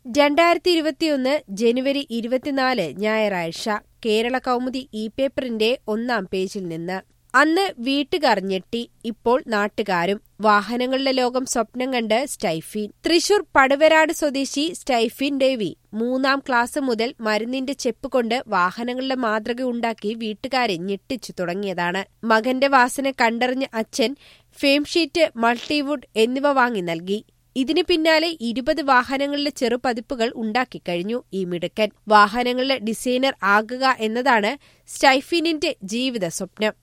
രണ്ടായിരത്തി ഇരുപത്തിയൊന്ന് ജനുവരി ഇരുപത്തിനാല് ഞായറാഴ്ച കേരള കൗമുദി ഇ പേപ്പറിന്റെ ഒന്നാം പേജിൽ നിന്ന് അന്ന് വീട്ടുകാർ ഞെട്ടി ഇപ്പോൾ നാട്ടുകാരും വാഹനങ്ങളുടെ ലോകം സ്വപ്നം കണ്ട് സ്റ്റൈഫീൻ തൃശൂർ പടുവരാട് സ്വദേശി സ്റ്റൈഫീൻ ദേവി മൂന്നാം ക്ലാസ് മുതൽ മരുന്നിന്റെ ചെപ്പ് കൊണ്ട് വാഹനങ്ങളുടെ മാതൃക ഉണ്ടാക്കി വീട്ടുകാരെ ഞെട്ടിച്ചു തുടങ്ങിയതാണ് മകന്റെ വാസന കണ്ടറിഞ്ഞ അച്ഛൻ ഫെയിം ഷീറ്റ് മൾട്ടിവുഡ് എന്നിവ വാങ്ങി നൽകി ഇതിന് പിന്നാലെ ഇരുപത് വാഹനങ്ങളുടെ ചെറുപതിപ്പുകൾ ഉണ്ടാക്കിക്കഴിഞ്ഞു ഈ മിടുക്കൻ വാഹനങ്ങളുടെ ഡിസൈനർ ആകുക എന്നതാണ് സ്റ്റൈഫീനിന്റെ ജീവിത സ്വപ്നം